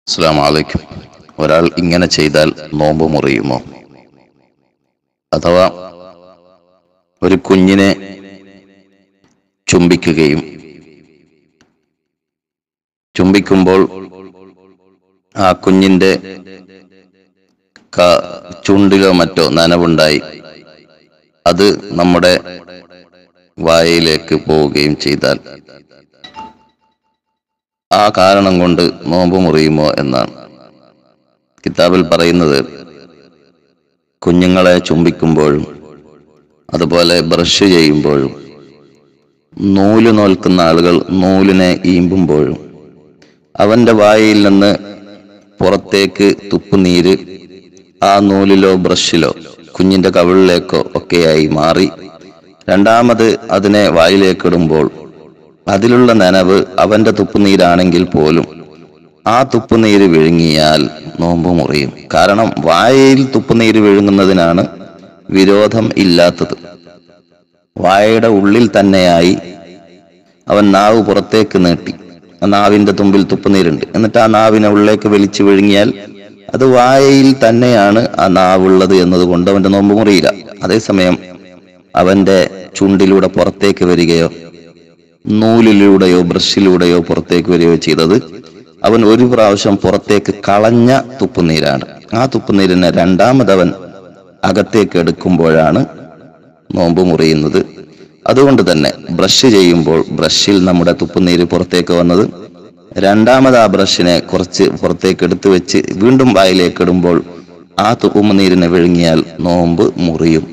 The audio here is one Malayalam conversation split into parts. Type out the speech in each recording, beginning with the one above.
അസ്സാം വലൈക്കും ഒരാൾ ഇങ്ങനെ ചെയ്താൽ നോമ്പ് മുറിയുമോ അഥവാ ഒരു കുഞ്ഞിനെ ചുംബിക്കുകയും ചുംബിക്കുമ്പോൾ ആ കുഞ്ഞിന്റെ ക- ചുണ്ടിലോ മറ്റോ നനവുണ്ടായി അത് നമ്മുടെ വായയിലേക്ക് പോവുകയും ചെയ്താൽ ആ കാരണം കൊണ്ട് നോമ്പ് മുറിയുമോ എന്നാണ് കിതാബിൽ പറയുന്നത് കുഞ്ഞുങ്ങളെ ചുംബിക്കുമ്പോഴും അതുപോലെ ബ്രഷ് ചെയ്യുമ്പോഴും നൂല് നോൽക്കുന്ന ആളുകൾ നൂലിനെ ഈമ്പുമ്പോഴും അവന്റെ വായിൽ നിന്ന് പുറത്തേക്ക് തുപ്പുനീര് ആ നൂലിലോ ബ്രഷിലോ കുഞ്ഞിന്റെ കവിളിലേക്കോ ഒക്കെയായി മാറി രണ്ടാമത് അതിനെ വായിലേക്കിടുമ്പോൾ അതിലുള്ള നനവ് അവന്റെ തുപ്പുനീരാണെങ്കിൽ പോലും ആ തുപ്പുനീര് വിഴുങ്ങിയാൽ നോമ്പ് മുറിയും കാരണം വായയിൽ തുപ്പുനീര് വിഴുങ്ങുന്നതിനാണ് വിരോധം ഇല്ലാത്തത് വായയുടെ ഉള്ളിൽ തന്നെയായി അവൻ നാവ് പുറത്തേക്ക് നീട്ടി ആ നാവിന്റെ തുമ്പിൽ തുപ്പുനീരുണ്ട് എന്നിട്ട് ആ നാവിനെ ഉള്ളിലേക്ക് വലിച്ചു വിഴുങ്ങിയാൽ അത് വായയിൽ തന്നെയാണ് ആ നാവുള്ളത് എന്നതുകൊണ്ട് അവന്റെ നോമ്പ് മുറിയില്ല അതേസമയം അവന്റെ ചുണ്ടിലൂടെ പുറത്തേക്ക് വരികയോ നൂലിലൂടെയോ ബ്രഷിലൂടെയോ പുറത്തേക്ക് വരികയോ ചെയ്തത് അവൻ ഒരു പ്രാവശ്യം പുറത്തേക്ക് കളഞ്ഞ തുപ്പുനീരാണ് ആ തുപ്പുനീരിനെ രണ്ടാമതവൻ അകത്തേക്ക് എടുക്കുമ്പോഴാണ് നോമ്പ് മുറിയുന്നത് അതുകൊണ്ട് തന്നെ ബ്രഷ് ചെയ്യുമ്പോൾ ബ്രഷിൽ നമ്മുടെ തുപ്പുനീര് പുറത്തേക്ക് വന്നത് രണ്ടാമത് ആ ബ്രഷിനെ കുറച്ച് പുറത്തേക്ക് എടുത്തു വെച്ച് വീണ്ടും വായിലേക്ക് ഇടുമ്പോൾ ആ തുപ്പുനീരിനെ വിഴുങ്ങിയാൽ നോമ്പ് മുറിയും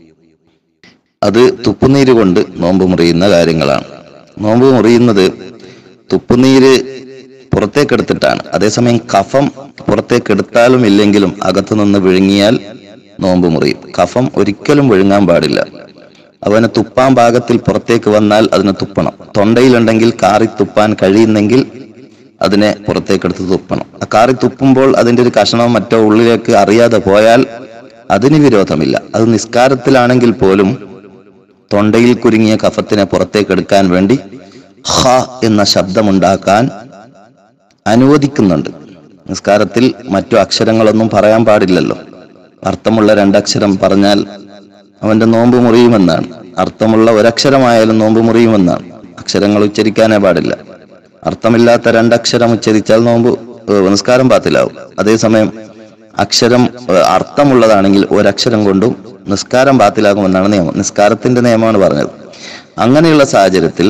അത് തുപ്പുനീര് കൊണ്ട് നോമ്പ് മുറിയുന്ന കാര്യങ്ങളാണ് നോമ്പ് മുറിയുന്നത് തുപ്പുനീര് പുറത്തേക്കെടുത്തിട്ടാണ് അതേസമയം കഫം പുറത്തേക്കെടുത്താലും ഇല്ലെങ്കിലും അകത്തു നിന്ന് വിഴുങ്ങിയാൽ നോമ്പ് മുറിയും കഫം ഒരിക്കലും വിഴുങ്ങാൻ പാടില്ല അവന് തുപ്പാൻ പാകത്തിൽ പുറത്തേക്ക് വന്നാൽ അതിനെ തുപ്പണം തൊണ്ടയിലുണ്ടെങ്കിൽ കാറി തുപ്പാൻ കഴിയുന്നെങ്കിൽ അതിനെ പുറത്തേക്കെടുത്ത് തുപ്പണം ആ കാറി തുപ്പുമ്പോൾ അതിന്റെ ഒരു കഷണമോ മറ്റോ ഉള്ളിലേക്ക് അറിയാതെ പോയാൽ അതിന് വിരോധമില്ല അത് നിസ്കാരത്തിലാണെങ്കിൽ പോലും തൊണ്ടയിൽ കുരുങ്ങിയ കഫത്തിനെ പുറത്തേക്ക് എടുക്കാൻ വേണ്ടി ഹ എന്ന ശബ്ദമുണ്ടാക്കാൻ അനുവദിക്കുന്നുണ്ട് നിസ്കാരത്തിൽ മറ്റു അക്ഷരങ്ങളൊന്നും പറയാൻ പാടില്ലല്ലോ അർത്ഥമുള്ള രണ്ടക്ഷരം പറഞ്ഞാൽ അവന്റെ നോമ്പ് മുറിയുമെന്നാണ് അർത്ഥമുള്ള ഒരക്ഷരമായാലും നോമ്പ് മുറിയുമെന്നാണ് അക്ഷരങ്ങൾ ഉച്ചരിക്കാനേ പാടില്ല അർത്ഥമില്ലാത്ത രണ്ടക്ഷരം ഉച്ചരിച്ചാൽ നോമ്പ് ഏഹ്, നിസ്കാരം പാത്തിലാവും അതേസമയം അക്ഷരം ഏഹ്, അർത്ഥമുള്ളതാണെങ്കിൽ ഒരക്ഷരം കൊണ്ടും നിസ്കാരം പാത്തിലാകുമെന്നാണ് നിയമം നിസ്കാരത്തിന്റെ നിയമമാണ് പറഞ്ഞത് അങ്ങനെയുള്ള സാഹചര്യത്തിൽ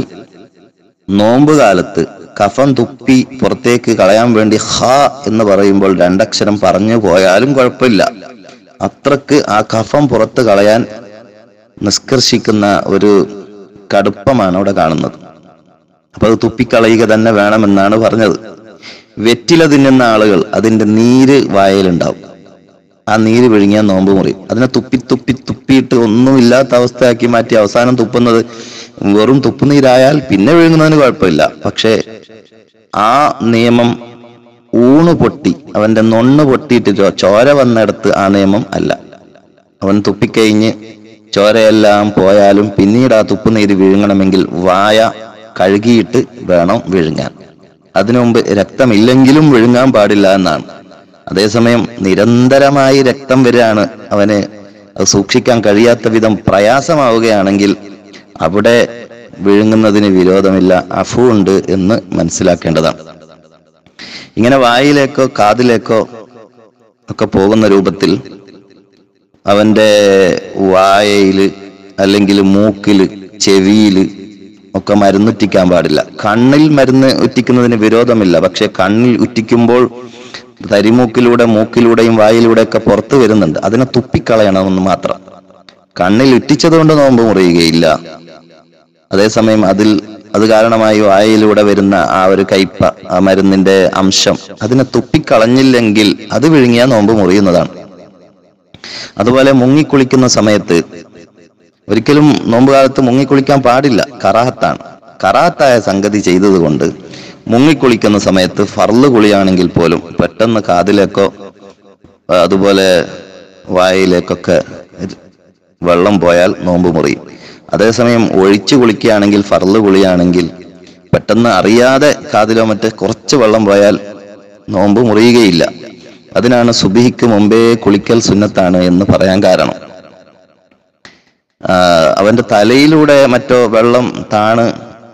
നോമ്പ് കാലത്ത് കഫം തുപ്പി പുറത്തേക്ക് കളയാൻ വേണ്ടി ഹ എന്ന് പറയുമ്പോൾ രണ്ടക്ഷരം പറഞ്ഞു പോയാലും കുഴപ്പമില്ല അത്രക്ക് ആ കഫം പുറത്ത് കളയാൻ നിഷ്കർഷിക്കുന്ന ഒരു കടുപ്പമാണ് അവിടെ കാണുന്നത് അപ്പൊ അത് തുപ്പിക്കളയുക തന്നെ വേണമെന്നാണ് പറഞ്ഞത് വെറ്റില തിന്നുന്ന ആളുകൾ അതിന്റെ നീര് വായയിലുണ്ടാവും ആ നീര് വിഴുങ്ങിയാൽ നോമ്പ് മുറിയും അതിനെ തുപ്പി തുപ്പി തുപ്പിയിട്ട് ഒന്നുമില്ലാത്ത അവസ്ഥയാക്കി മാറ്റി അവസാനം തുപ്പുന്നത് വെറും തുപ്പുനീരായാൽ പിന്നെ വിഴുങ്ങുന്നതിന് കുഴപ്പമില്ല പക്ഷേ ആ നിയമം ഊണ് പൊട്ടി അവന്റെ നൊണ്ണ് പൊട്ടിയിട്ട് ചോ- ചോര വന്നിടത്ത് ആ നിയമം അല്ല അവൻ തുപ്പിക്കഴിഞ്ഞ് ചോരയെല്ലാം പോയാലും പിന്നീട് ആ തുപ്പുനീര് വിഴുങ്ങണമെങ്കിൽ വായ കഴുകിയിട്ട് വേണം വിഴുങ്ങാൻ അതിനു മുമ്പ് രക്തമില്ലെങ്കിലും വിഴുങ്ങാൻ പാടില്ല എന്നാണ് അതേസമയം നിരന്തരമായി രക്തം വരികയാണ് അവന് അത് സൂക്ഷിക്കാൻ കഴിയാത്ത വിധം പ്രയാസമാവുകയാണെങ്കിൽ അവിടെ വിഴുങ്ങുന്നതിന് വിരോധമില്ല അഫു ഉണ്ട് എന്ന് മനസ്സിലാക്കേണ്ടതാണ് ഇങ്ങനെ വായിലേക്കോ കാതിലേക്കോ ഒക്കെ പോകുന്ന രൂപത്തിൽ അവന്റെ വായയില് അല്ലെങ്കിൽ മൂക്കില് ചെവിയില് ഒക്കെ മരുന്ന് ഉറ്റിക്കാൻ പാടില്ല കണ്ണിൽ മരുന്ന് ഉറ്റിക്കുന്നതിന് വിരോധമില്ല പക്ഷെ കണ്ണിൽ ഉറ്റിക്കുമ്പോൾ തരിമൂക്കിലൂടെ മൂക്കിലൂടെയും വായിലൂടെയൊക്കെ പുറത്തു വരുന്നുണ്ട് അതിനെ തുപ്പിക്കളയണമെന്ന് മാത്രം കണ്ണിൽ ഉറ്റിച്ചത് കൊണ്ട് നോമ്പ് മുറിയുകയില്ല അതേസമയം അതിൽ അത് കാരണമായി വായയിലൂടെ വരുന്ന ആ ഒരു കയ്പ ആ മരുന്നിന്റെ അംശം അതിനെ തുപ്പിക്കളഞ്ഞില്ലെങ്കിൽ അത് വിഴുങ്ങിയാൽ നോമ്പ് മുറിയുന്നതാണ് അതുപോലെ മുങ്ങിക്കുളിക്കുന്ന സമയത്ത് ഒരിക്കലും നോമ്പ് കാലത്ത് മുങ്ങിക്കുളിക്കാൻ പാടില്ല കറാഹത്താണ് കറാഹത്തായ സംഗതി ചെയ്തതുകൊണ്ട് മുങ്ങിക്കുളിക്കുന്ന സമയത്ത് ഫർള് കുളിയാണെങ്കിൽ പോലും പെട്ടെന്ന് കാതിലേക്കോ ആ, അതുപോലെ വായിലേക്കൊക്കെ വെള്ളം പോയാൽ നോമ്പ് മുറിയും അതേസമയം ഒഴിച്ചു കുളിക്കുകയാണെങ്കിൽ ഫർള് കുളിയാണെങ്കിൽ പെട്ടെന്ന് അറിയാതെ കാതിലോ മറ്റേ കുറച്ച് വെള്ളം പോയാൽ നോമ്പ് മുറിയുകയില്ല അതിനാണ് സുബിഹിക്ക് മുമ്പേ കുളിക്കൽ സുന്നത്താണ് എന്ന് പറയാൻ കാരണം ആ, അവന്റെ തലയിലൂടെ മറ്റോ വെള്ളം താണ്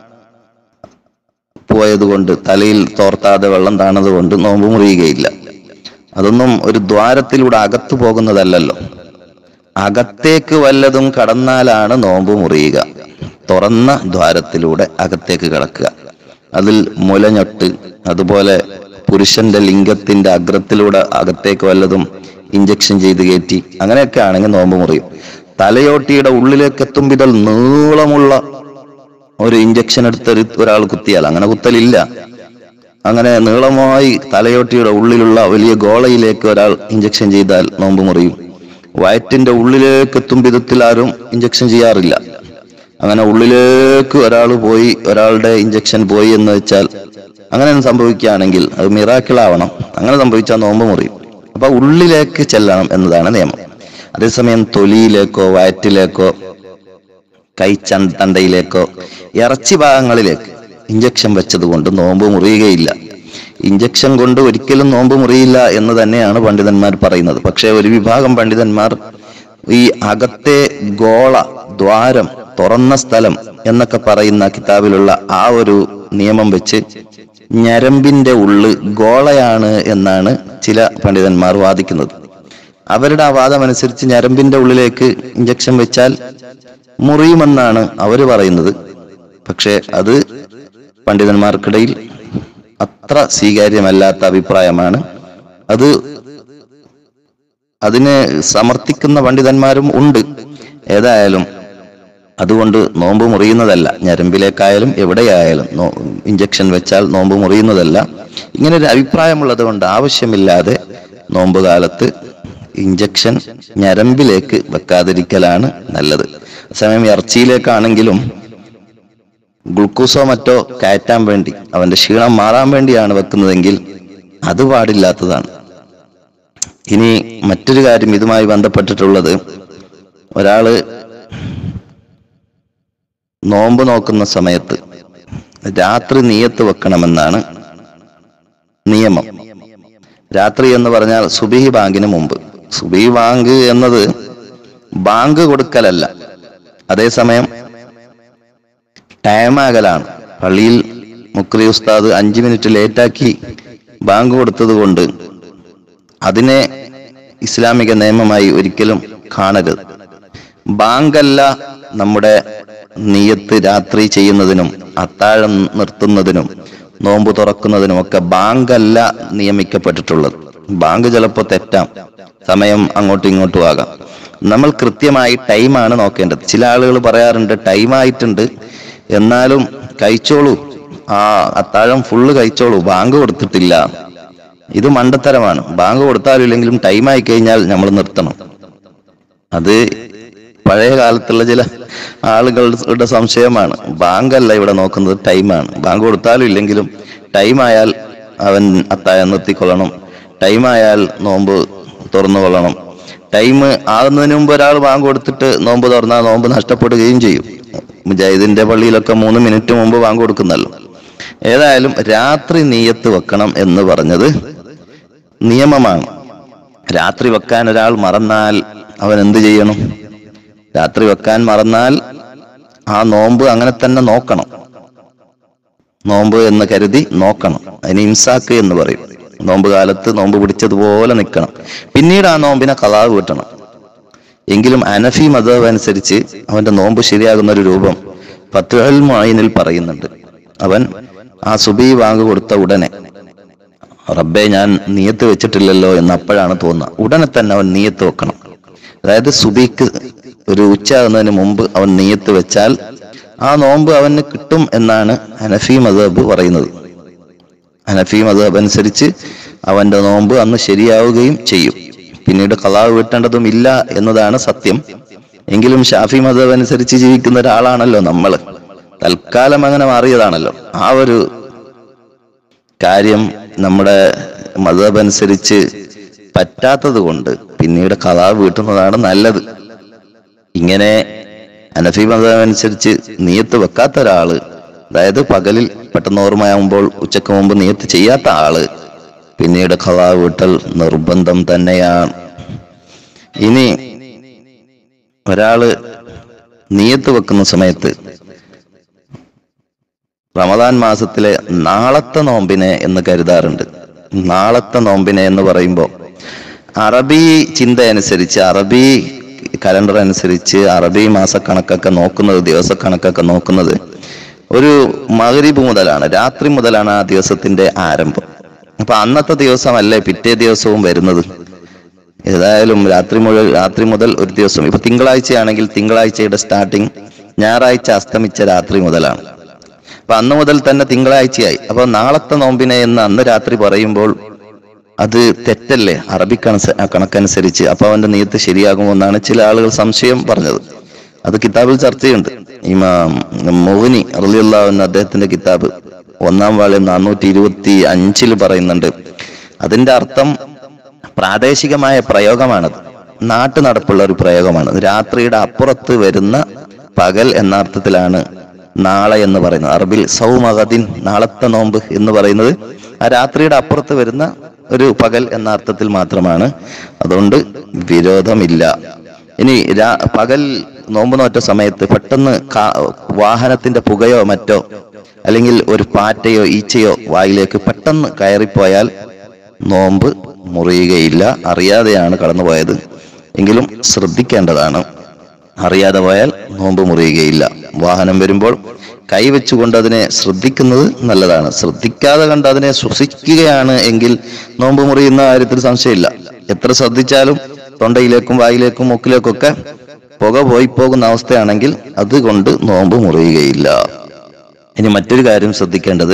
പോയതുകൊണ്ട് തലയിൽ തോർത്താതെ വെള്ളം താണത് കൊണ്ട് നോമ്പ് മുറിയുകയില്ല അതൊന്നും ഒരു ദ്വാരത്തിലൂടെ അകത്തു പോകുന്നതല്ലല്ലോ അകത്തേക്ക് വല്ലതും കടന്നാലാണ് നോമ്പ് മുറിയുക തുറന്ന ദ്വാരത്തിലൂടെ അകത്തേക്ക് കടക്കുക അതിൽ മുലഞ്ഞൊട്ട് അതുപോലെ പുരുഷന്റെ ലിംഗത്തിന്റെ അഗ്രത്തിലൂടെ അകത്തേക്ക് വല്ലതും ഇഞ്ചക്ഷൻ ചെയ്ത് കയറ്റി അങ്ങനെയൊക്കെ ആണെങ്കിൽ നോമ്പ് മുറിയും തലയോട്ടിയുടെ ഉള്ളിലേക്ക് എത്തും വിധൽ നീളമുള്ള ഒരു ഇഞ്ചക്ഷൻ എടുത്തൊരു ഒരാൾ കുത്തിയാൽ അങ്ങനെ കുത്തലില്ല അങ്ങനെ നീളമായി തലയോട്ടിയുടെ ഉള്ളിലുള്ള വലിയ ഗോളയിലേക്ക് ഒരാൾ ഇഞ്ചക്ഷൻ ചെയ്താൽ നോമ്പ് മുറിയും വയറ്റിന്റെ ഉള്ളിലേക്ക് എത്തും വിധത്തിൽ ആരും ഇഞ്ചക്ഷൻ ചെയ്യാറില്ല അങ്ങനെ ഉള്ളിലേക്ക് ഒരാൾ പോയി ഒരാളുടെ ഇഞ്ചക്ഷൻ പോയി എന്ന് വെച്ചാൽ അങ്ങനെ സംഭവിക്കുകയാണെങ്കിൽ അത് മിറാക്കിളാവണം അങ്ങനെ സംഭവിച്ചാൽ നോമ്പ് മുറിയും അപ്പൊ ഉള്ളിലേക്ക് ചെല്ലണം എന്നതാണ് നിയമം അതേസമയം തൊലിയിലേക്കോ വയറ്റിലേക്കോ കൈ ചൻ- തണ്ടയിലേക്കോ ഇറച്ചി ഭാഗങ്ങളിലേക്ക് ഇഞ്ചക്ഷൻ വെച്ചത് കൊണ്ട് നോമ്പ് മുറിയുകയില്ല ഇഞ്ചക്ഷൻ കൊണ്ട് ഒരിക്കലും നോമ്പ് മുറിയില്ല എന്ന് തന്നെയാണ് പണ്ഡിതന്മാർ പറയുന്നത് പക്ഷേ ഒരു വിഭാഗം പണ്ഡിതന്മാർ ഈ അകത്തെ ഗോള ദ്വാരം തുറന്ന സ്ഥലം എന്നൊക്കെ പറയുന്ന കിതാബിലുള്ള ആ ഒരു നിയമം വെച്ച് ഞരമ്പിന്റെ ഉള്ള് ഗോളയാണ് എന്നാണ് ചില പണ്ഡിതന്മാർ വാദിക്കുന്നത് അവരുടെ ആ വാദം അനുസരിച്ച് ഞരമ്പിന്റെ ഉള്ളിലേക്ക് ഇഞ്ചക്ഷൻ വെച്ചാൽ മുറിയുമെന്നാണ് അവർ പറയുന്നത് പക്ഷെ അത് പണ്ഡിതന്മാർക്കിടയിൽ അത്ര സ്വീകാര്യമല്ലാത്ത അഭിപ്രായമാണ് അത് അതിനെ സമർത്ഥിക്കുന്ന പണ്ഡിതന്മാരും ഉണ്ട് ഏതായാലും അതുകൊണ്ട് നോമ്പ് മുറിയുന്നതല്ല ഞരമ്പിലേക്കായാലും എവിടെയായാലും നോ- ഇഞ്ചക്ഷൻ വെച്ചാൽ നോമ്പ് മുറിയുന്നതല്ല ഇങ്ങനെ ഒരു അഭിപ്രായമുള്ളത് കൊണ്ട് ആവശ്യമില്ലാതെ നോമ്പ് കാലത്ത് ഇഞ്ചക്ഷൻ ഞരമ്പിലേക്ക് വെക്കാതിരിക്കലാണ് നല്ലത് സമയം ഇറച്ചിയിലേക്കാണെങ്കിലും ഗ്ലൂക്കോസോ മറ്റോ കയറ്റാൻ വേണ്ടി അവന്റെ ക്ഷീണം മാറാൻ വേണ്ടിയാണ് വെക്കുന്നതെങ്കിൽ അത് പാടില്ലാത്തതാണ് ഇനി മറ്റൊരു കാര്യം ഇതുമായി ബന്ധപ്പെട്ടിട്ടുള്ളത് ഒരാള് നോമ്പ് നോക്കുന്ന സമയത്ത് രാത്രി നീയത്ത് വെക്കണമെന്നാണ് നിയമം രാത്രി എന്ന് പറഞ്ഞാൽ സുബിഹി ബാങ്കിന് മുമ്പ് സുബിഹി ബാങ്ക് എന്നത് ബാങ്ക് കൊടുക്കലല്ല അതേസമയം ടൈമാകലാണ് പള്ളിയിൽ മുക്രി ഉസ്താദ് അഞ്ചു മിനിറ്റ് ലേറ്റാക്കി ബാങ്ക് കൊടുത്തത് കൊണ്ട് അതിനെ ഇസ്ലാമിക നിയമമായി ഒരിക്കലും കാണരുത് ബാങ്കല്ല നമ്മുടെ നീയത്ത് രാത്രി ചെയ്യുന്നതിനും അത്താഴം നിർത്തുന്നതിനും നോമ്പ് തുറക്കുന്നതിനും ഒക്കെ ബാങ്കല്ല നിയമിക്കപ്പെട്ടിട്ടുള്ളത് ബാങ്ക് ചിലപ്പോൾ തെറ്റാം സമയം അങ്ങോട്ടും ഇങ്ങോട്ടും ആകാം നമ്മൾ കൃത്യമായി ടൈമാണ് നോക്കേണ്ടത് ചില ആളുകൾ പറയാറുണ്ട് ടൈം ആയിട്ടുണ്ട് എന്നാലും കഴിച്ചോളൂ ആ അത്താഴം ഫുള്ള് കഴിച്ചോളൂ ബാങ്ക് കൊടുത്തിട്ടില്ല ഇത് മണ്ടത്തരമാണ് ബാങ്ക് കൊടുത്താലും ഇല്ലെങ്കിലും ടൈം ആയി കഴിഞ്ഞാൽ നമ്മൾ നിർത്തണം അത് പഴയ കാലത്തുള്ള ചില ആളുകളുടെ സംശയമാണ് ബാങ്കല്ല ഇവിടെ നോക്കുന്നത് ടൈമാണ് ബാങ്ക് കൊടുത്താലും ഇല്ലെങ്കിലും ടൈം ആയാൽ അവൻ അത്താഴം നിർത്തിക്കൊള്ളണം ടൈം ആയാൽ നോമ്പ് തുറന്നു കൊള്ളണം ടൈം ആകുന്നതിന് മുമ്പ് ഒരാൾ ബാങ്ക് കൊടുത്തിട്ട് നോമ്പ് തുറന്നാൽ നോമ്പ് നഷ്ടപ്പെടുകയും ചെയ്യും മുജാഹിദിന്റെ പള്ളിയിലൊക്കെ മൂന്ന് മിനിറ്റ് മുമ്പ് ബാങ്ക് കൊടുക്കുന്നല്ലോ ഏതായാലും രാത്രി നീയത്ത് വെക്കണം എന്ന് പറഞ്ഞത് നിയമമാണ് രാത്രി വെക്കാൻ ഒരാൾ മറന്നാൽ അവൻ എന്ത് ചെയ്യണം രാത്രി വെക്കാൻ മറന്നാൽ ആ നോമ്പ് അങ്ങനെ തന്നെ നോക്കണം നോമ്പ് എന്ന് കരുതി നോക്കണം അതിന് ഇൻസാക്ക് എന്ന് പറയും നോമ്പ് കാലത്ത് നോമ്പ് പിടിച്ചതുപോലെ നിൽക്കണം പിന്നീട് ആ നോമ്പിനെ കലാവ് കിട്ടണം എങ്കിലും അനഫി മതം അനുസരിച്ച് അവന്റെ നോമ്പ് ശരിയാകുന്ന ഒരു രൂപം ഫത്തുഹൽ മൊയിനിൽ പറയുന്നുണ്ട് അവൻ ആ സുബി വാങ്ങ് കൊടുത്ത ഉടനെ റബ്ബെ ഞാൻ നീയത്ത് വെച്ചിട്ടില്ലല്ലോ എന്ന് അപ്പോഴാണ് തോന്നുക ഉടനെ തന്നെ അവൻ നീയത്ത് വെക്കണം അതായത് സുബിക്ക് ഒരു ഉച്ചയാകുന്നതിന് മുമ്പ് അവൻ നീയത്ത് വെച്ചാൽ ആ നോമ്പ് അവന് കിട്ടും എന്നാണ് ഹനഫി മദബ് പറയുന്നത് ഹനഫി മദബ് അനുസരിച്ച് അവന്റെ നോമ്പ് അന്ന് ശരിയാവുകയും ചെയ്യും പിന്നീട് കലാവ് വീട്ടേണ്ടതും ഇല്ല എന്നതാണ് സത്യം എങ്കിലും ഷാഫി മദബ് അനുസരിച്ച് ജീവിക്കുന്ന ഒരാളാണല്ലോ നമ്മൾ തൽക്കാലം അങ്ങനെ മാറിയതാണല്ലോ ആ ഒരു കാര്യം നമ്മുടെ മതം അനുസരിച്ച് പറ്റാത്തത് കൊണ്ട് പിന്നീട് കഥ വീട്ടുന്നതാണ് നല്ലത് ഇങ്ങനെ അനഫി മതം അനുസരിച്ച് നീയത്ത് വെക്കാത്ത ഒരാള് അതായത് പകലിൽ പെട്ടെന്ന് ഓർമ്മയാകുമ്പോൾ ഉച്ചക്ക് മുമ്പ് നീയത്ത് ചെയ്യാത്ത ആള് പിന്നീട് ഖലാ വീട്ടൽ നിർബന്ധം തന്നെയാണ് ഇനി ഒരാള് നീയത്ത് വെക്കുന്ന സമയത്ത് റമദാൻ മാസത്തിലെ നാളത്തെ നോമ്പിനെ എന്ന് കരുതാറുണ്ട് നാളത്തെ നോമ്പിനെ എന്ന് പറയുമ്പോൾ അറബി ചിന്ത അനുസരിച്ച് അറബി കലണ്ടർ അനുസരിച്ച് അറബി മാസക്കണക്കൊക്കെ നോക്കുന്നത് ദിവസക്കണക്കൊക്കെ നോക്കുന്നത് ഒരു മഗ്രിബ് മുതലാണ് രാത്രി മുതലാണ് ആ ദിവസത്തിന്റെ ആരംഭം അപ്പൊ അന്നത്തെ ദിവസമല്ലേ പിറ്റേ ദിവസവും വരുന്നത് ഏതായാലും രാത്രി മുതൽ രാത്രി മുതൽ ഒരു ദിവസം ഇപ്പൊ തിങ്കളാഴ്ചയാണെങ്കിൽ തിങ്കളാഴ്ചയുടെ സ്റ്റാർട്ടിങ് ഞായറാഴ്ച അസ്തമിച്ച രാത്രി മുതലാണ് അപ്പൊ അന്ന് മുതൽ തന്നെ തിങ്കളാഴ്ചയായി അപ്പൊ നാളത്തെ നോമ്പിനെ എന്ന് അന്ന് രാത്രി പറയുമ്പോൾ അത് തെറ്റല്ലേ അറബി കണസ കണക്കനുസരിച്ച് അപ്പൊ അവന്റെ നീയത്ത് ശരിയാകുമോ എന്നാണ് ചില ആളുകൾ സംശയം പറഞ്ഞത് അത് കിതാബിൽ ചർച്ചയുണ്ട് ഇമാം മോഹിനി അറിയുള്ള അദ്ദേഹത്തിന്റെ കിതാബ് ഒന്നാം വാള്യം നാനൂറ്റി ഇരുപത്തി അഞ്ചിൽ പറയുന്നുണ്ട് അതിന്റെ അർത്ഥം പ്രാദേശികമായ പ്രയോഗമാണത് നാട്ടു നടപ്പുള്ള ഒരു പ്രയോഗമാണ് രാത്രിയുടെ അപ്പുറത്ത് വരുന്ന പകൽ എന്ന അർത്ഥത്തിലാണ് നാളെ എന്ന് പറയുന്നത് അറബിൽ സൗമഗദിൻ നാളത്തെ നോമ്പ് എന്ന് പറയുന്നത് ആ രാത്രിയുടെ അപ്പുറത്ത് വരുന്ന ഒരു പകൽ എന്ന അർത്ഥത്തിൽ മാത്രമാണ് അതുകൊണ്ട് വിരോധമില്ല ഇനി രാ- പകൽ നോമ്പ് നോറ്റ സമയത്ത് പെട്ടെന്ന് കാ- വാഹനത്തിന്റെ പുകയോ മറ്റോ അല്ലെങ്കിൽ ഒരു പാറ്റയോ ഈച്ചയോ വായിലേക്ക് പെട്ടെന്ന് കയറിപ്പോയാൽ നോമ്പ് മുറിയുകയില്ല അറിയാതെയാണ് കടന്നുപോയത് എങ്കിലും ശ്രദ്ധിക്കേണ്ടതാണ് അറിയാതെ പോയാൽ നോമ്പ് മുറിയുകയില്ല വാഹനം വരുമ്പോൾ കൈവച്ചുകൊണ്ട് അതിനെ ശ്രദ്ധിക്കുന്നത് നല്ലതാണ് ശ്രദ്ധിക്കാതെ കണ്ട് അതിനെ ശ്വസിക്കുകയാണ് എങ്കിൽ നോമ്പ് മുറിയുന്ന കാര്യത്തിൽ സംശയമില്ല എത്ര ശ്രദ്ധിച്ചാലും തൊണ്ടയിലേക്കും വായിലേക്കും മൂക്കിലേക്കൊക്കെ പുക പോയി പോകുന്ന അവസ്ഥയാണെങ്കിൽ അതുകൊണ്ട് നോമ്പ് മുറിയുകയില്ല ഇനി മറ്റൊരു കാര്യം ശ്രദ്ധിക്കേണ്ടത്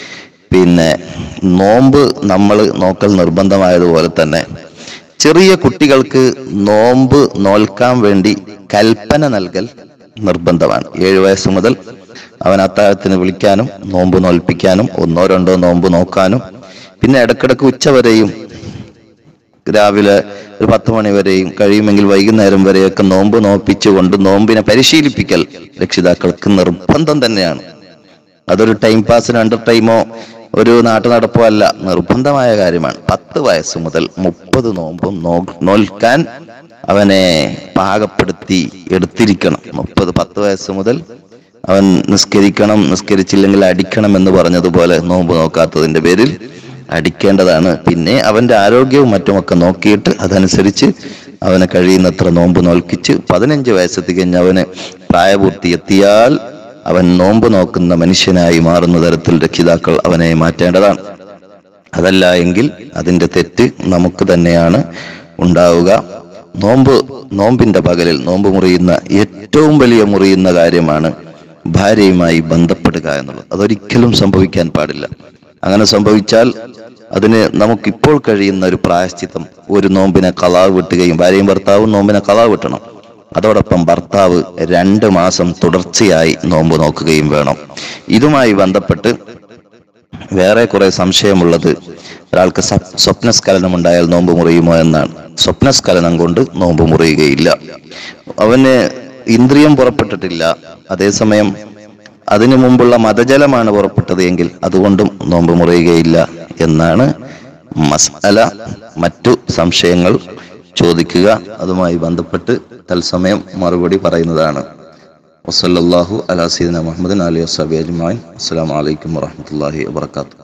പിന്നെ നോമ്പ് നമ്മൾ നോക്കൽ നിർബന്ധമായതുപോലെ തന്നെ ചെറിയ കുട്ടികൾക്ക് നോമ്പ് നോൽക്കാൻ വേണ്ടി കൽപ്പന നൽകൽ നിർബന്ധമാണ് ഏഴു വയസ്സ് മുതൽ അവൻ അത്താഴത്തിന് വിളിക്കാനും നോമ്പ് നോൽപ്പിക്കാനും ഒന്നോ രണ്ടോ നോമ്പ് നോക്കാനും പിന്നെ ഇടക്കിടക്ക് ഉച്ചവരെയും രാവിലെ ഒരു പത്ത് മണി വരെയും കഴിയുമെങ്കിൽ വൈകുന്നേരം വരെയൊക്കെ നോമ്പ് നോപ്പിച്ചുകൊണ്ട് നോമ്പിനെ പരിശീലിപ്പിക്കൽ രക്ഷിതാക്കൾക്ക് നിർബന്ധം തന്നെയാണ് അതൊരു ടൈം പാസിന് അണ്ടർ ടൈമോ ഒരു നാട്ടു നടപ്പോ അല്ല നിർബന്ധമായ കാര്യമാണ് പത്ത് വയസ്സ് മുതൽ മുപ്പത് നോമ്പും നോ- നോൽക്കാൻ അവനെ പാകപ്പെടുത്തി എടുത്തിരിക്കണം മുപ്പത് പത്ത് വയസ്സ് മുതൽ അവൻ നിസ്കരിക്കണം നിസ്കരിച്ചില്ലെങ്കിൽ അടിക്കണം എന്ന് പറഞ്ഞതുപോലെ നോമ്പ് നോക്കാത്തതിന്റെ പേരിൽ അടിക്കേണ്ടതാണ് പിന്നെ അവന്റെ ആരോഗ്യവും മറ്റുമൊക്കെ നോക്കിയിട്ട് അതനുസരിച്ച് അവനെ കഴിയുന്നത്ര നോമ്പ് നോൽക്കിച്ച് പതിനഞ്ച് വയസ്സ് തികഞ്ഞ് അവന് പ്രായപൂർത്തി എത്തിയാൽ അവൻ നോമ്പ് നോക്കുന്ന മനുഷ്യനായി മാറുന്ന തരത്തിൽ രക്ഷിതാക്കൾ അവനെ മാറ്റേണ്ടതാണ് അതല്ല എങ്കിൽ അതിന്റെ തെറ്റ് നമുക്ക് തന്നെയാണ് ഉണ്ടാവുക നോമ്പ് നോമ്പിന്റെ പകലിൽ നോമ്പ് മുറിയുന്ന ഏറ്റവും വലിയ മുറിയുന്ന കാര്യമാണ് ഭാര്യയുമായി ബന്ധപ്പെടുക എന്നുള്ളത് അതൊരിക്കലും സംഭവിക്കാൻ പാടില്ല അങ്ങനെ സംഭവിച്ചാൽ അതിന് നമുക്കിപ്പോൾ കഴിയുന്ന ഒരു പ്രായശ്ചിത്തം ഒരു നോമ്പിനെ കലാവ് വിട്ടുകയും ഭാര്യയും ഭർത്താവും നോമ്പിനെ കലാവ് വിട്ടണം അതോടൊപ്പം ഭർത്താവ് രണ്ട് മാസം തുടർച്ചയായി നോമ്പ് നോക്കുകയും വേണം ഇതുമായി ബന്ധപ്പെട്ട് വേറെ കുറെ സംശയമുള്ളത് ഒരാൾക്ക് സ- സ്വപ്നസ്ഖലനം ഉണ്ടായാൽ നോമ്പ് മുറിയുമോ എന്നാണ് സ്വപ്നസ്ഖലനം കൊണ്ട് നോമ്പ് മുറിയുകയില്ല അവന് ഇന്ദ്രിയം പുറപ്പെട്ടിട്ടില്ല അതേസമയം അതിനു മുമ്പുള്ള മതജലമാണ് പുറപ്പെട്ടത് എങ്കിൽ അതുകൊണ്ടും നോമ്പ് മുറിയുകയില്ല എന്നാണ് മസ്അല മറ്റു സംശയങ്ങൾ ചോദിക്കുക അതുമായി ബന്ധപ്പെട്ട് തത്സമയം മറുപടി പറയുന്നതാണ് വസല്ലല്ലാഹു അലാ സീദന മുഹമ്മദ് അലി വസ്സബി അജ്മാൻ അസ്സലാമു അലൈക്കും വറഹ്മത്തുള്ളാഹി വബറകാതുഹു